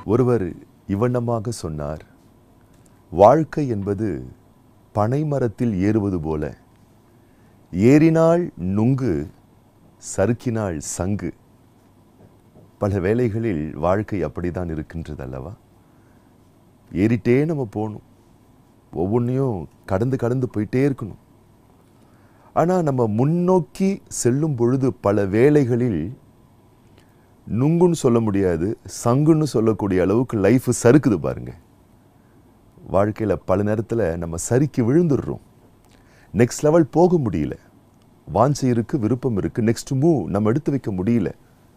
ஒருவர் இவ்வண்ணமாக சொன்னார் வாழ்க்கை என்பது பனைமரத்தில் ஏறுவது போல ஏறினால் நுங்கு சறுக்கினால் சங்கு பல வேளைகளில் வாழ்க்கை அப்படிதான் இருக்கின்றது அல்லவா ஏறிட்டே நம்ம போகணும் ஒவ்வொன்றையும் கடந்து கடந்து போயிட்டே இருக்கணும் ஆனால் நம்ம முன்னோக்கி செல்லும் பொழுது பல வேளைகளில் நுங்குன்னு சொல்ல முடியாது சங்குன்னு சொல்லக்கூடிய அளவுக்கு லைஃப் சறுக்குது பாருங்க வாழ்க்கையில் பல நேரத்தில் நம்ம சறுக்கி விழுந்துடுறோம் நெக்ஸ்ட் லெவல் போக முடியல வாஞ்சை இருக்கு விருப்பம் இருக்கு நெக்ஸ்ட் மூவ் நம்ம எடுத்து வைக்க முடியல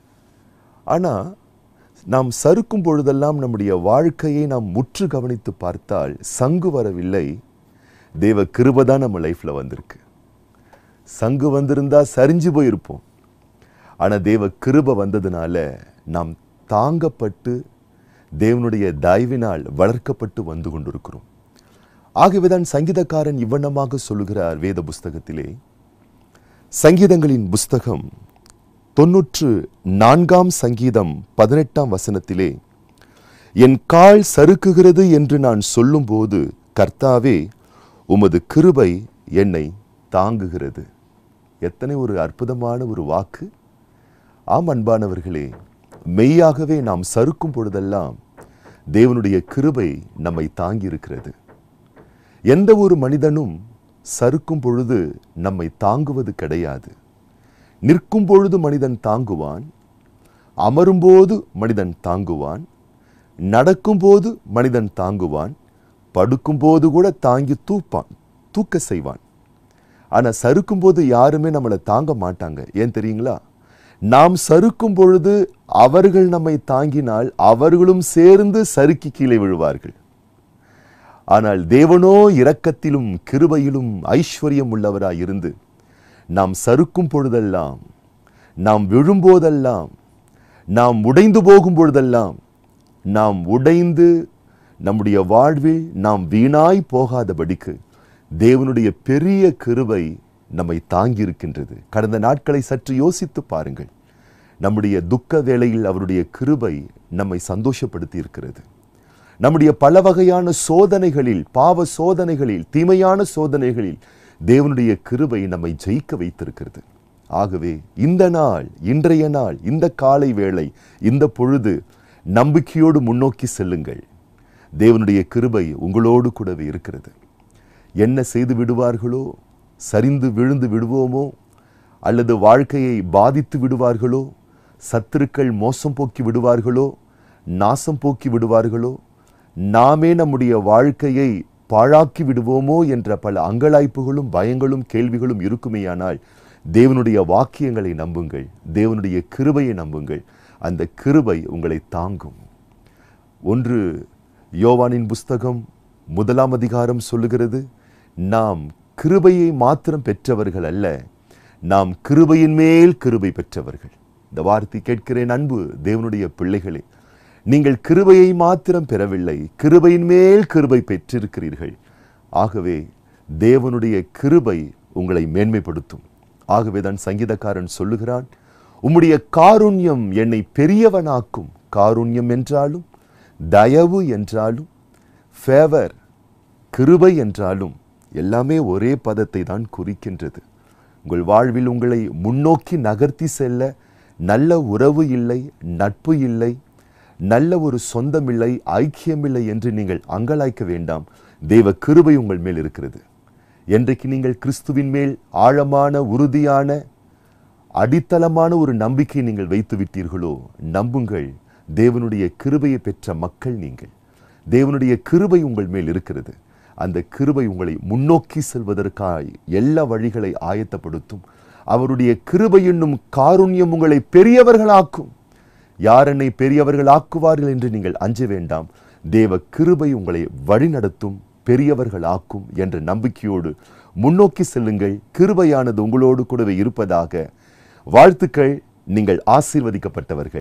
ஆனால் நாம் சறுக்கும் பொழுதெல்லாம் நம்முடைய வாழ்க்கையை நாம் முற்று கவனித்து பார்த்தால் சங்கு வரவில்லை தேவ கிருபை தான் நம்ம லைஃப்ல வந்திருக்கு சங்கு வந்திருந்தா சரிஞ்சு போயிருப்போம் ஆனால் தேவ கிருபை வந்ததுனால நாம் தாங்கப்பட்டு தேவனுடைய தயவினால் வளர்க்கப்பட்டு வந்து கொண்டிருக்கிறோம் ஆகவேதான் சங்கீதக்காரன் இவ்வண்ணமாக சொல்லுகிறார் வேத புஸ்தகத்திலே சங்கீதங்களின் புஸ்தகம் தொன்னூற்று நான்காம் சங்கீதம் பதினெட்டாம் வசனத்திலே என் கால் சறுக்குகிறது என்று நான் சொல்லும்போது கர்த்தாவே உமது கிருபை என்னை தாங்குகிறது எத்தனை ஒரு அற்புதமான ஒரு வாக்கு ஆம் அன்பானவர்களே மெய்யாகவே நாம் சறுக்கும் பொழுதெல்லாம் தேவனுடைய கிருபை நம்மை தாங்கி இருக்கிறது எந்த ஒரு மனிதனும் சறுக்கும் பொழுது நம்மை தாங்குவது கிடையாது நிற்கும் பொழுது மனிதன் தாங்குவான் அமரும்போது மனிதன் தாங்குவான் நடக்கும்போது மனிதன் தாங்குவான் படுக்கும்போது கூட தாங்கி தூப்பான் தூக்க செய்வான் ஆனா சறுக்கும் போது யாருமே நம்மளை தாங்க மாட்டாங்க ஏன் தெரியுங்களா நாம் சறுக்கும் பொழுது அவர்கள் நம்மை தாங்கினால் அவர்களும் சேர்ந்து சறுக்கி கீழே விழுவார்கள் ஆனால் தேவனோ இரக்கத்திலும் கிருபையிலும் ஐஸ்வர்யம் உள்ளவராய் இருந்து நாம் சறுக்கும் பொழுதெல்லாம் நாம் விழும்போதெல்லாம் நாம் உடைந்து போகும் பொழுதெல்லாம் நாம் உடைந்து நம்முடைய வாழ்வில் நாம் வீணாய் போகாதபடிக்கு தேவனுடைய பெரிய கிருபை நம்மை தாங்கி இருக்கின்றது கடந்த நாட்களை சற்று யோசித்து பாருங்கள் நம்முடைய துக்க வேளையில் அவருடைய கிருபை நம்மை சந்தோஷப்படுத்தி இருக்கிறது நம்முடைய பல வகையான சோதனைகளில் பாவ சோதனைகளில் தீமையான சோதனைகளில் தேவனுடைய கிருபை நம்மை ஜெயிக்க வைத்திருக்கிறது ஆகவே இந்த நாள் இன்றைய நாள் இந்த காலை வேளை இந்த பொழுது நம்பிக்கையோடு முன்னோக்கி செல்லுங்கள் தேவனுடைய கிருபை உங்களோடு கூடவே இருக்கிறது என்ன செய்து விடுவார்களோ சரிந்து விழுந்து விடுவோமோ அல்லது வாழ்க்கையை பாதித்து விடுவார்களோ சத்துருக்கள் மோசம் போக்கி விடுவார்களோ நாசம் போக்கி விடுவார்களோ நாமே நம்முடைய வாழ்க்கையை பாழாக்கி விடுவோமோ என்ற பல அங்கலாய்ப்புகளும் பயங்களும் கேள்விகளும் இருக்குமேயானால் தேவனுடைய வாக்கியங்களை நம்புங்கள் தேவனுடைய கிருபையை நம்புங்கள் அந்த கிருபை உங்களை தாங்கும் ஒன்று யோவானின் புஸ்தகம் முதலாம் அதிகாரம் சொல்லுகிறது நாம் கிருபையை மாத்திரம் பெற்றவர்கள் அல்ல நாம் கிருபையின் மேல் கிருபை பெற்றவர்கள் இந்த வார்த்தை கேட்கிறேன் அன்பு தேவனுடைய பிள்ளைகளே நீங்கள் கிருபையை மாத்திரம் பெறவில்லை கிருபையின் மேல் கிருபை பெற்றிருக்கிறீர்கள் ஆகவே தேவனுடைய கிருபை உங்களை மேன்மைப்படுத்தும் ஆகவே தான் சங்கீதக்காரன் சொல்லுகிறான் உம்முடைய காருண்யம் என்னை பெரியவனாக்கும் காருண்யம் என்றாலும் தயவு என்றாலும் ஃபேவர் கிருபை என்றாலும் எல்லாமே ஒரே பதத்தை தான் குறிக்கின்றது உங்கள் வாழ்வில் உங்களை முன்னோக்கி நகர்த்தி செல்ல நல்ல உறவு இல்லை நட்பு இல்லை நல்ல ஒரு சொந்தமில்லை ஐக்கியமில்லை என்று நீங்கள் அங்கலாய்க்க வேண்டாம் தேவ கிருபை உங்கள் மேல் இருக்கிறது என்றைக்கு நீங்கள் கிறிஸ்துவின் மேல் ஆழமான உறுதியான அடித்தளமான ஒரு நம்பிக்கை நீங்கள் வைத்து விட்டீர்களோ நம்புங்கள் தேவனுடைய கிருபையை பெற்ற மக்கள் நீங்கள் தேவனுடைய கிருபை உங்கள் மேல் இருக்கிறது அந்த கிருபை உங்களை முன்னோக்கி செல்வதற்காய் எல்லா வழிகளை ஆயத்தப்படுத்தும் அவருடைய கிருபை என்னும் காருண்யம் உங்களை பெரியவர்களாக்கும் யார் என்னை பெரியவர்கள் ஆக்குவார்கள் என்று நீங்கள் அஞ்ச வேண்டாம் தேவ கிருபை உங்களை வழிநடத்தும் பெரியவர்கள் ஆக்கும் என்ற நம்பிக்கையோடு முன்னோக்கி செல்லுங்கள் கிருபையானது உங்களோடு கூடவே இருப்பதாக வாழ்த்துக்கள் நீங்கள் ஆசீர்வதிக்கப்பட்டவர்கள்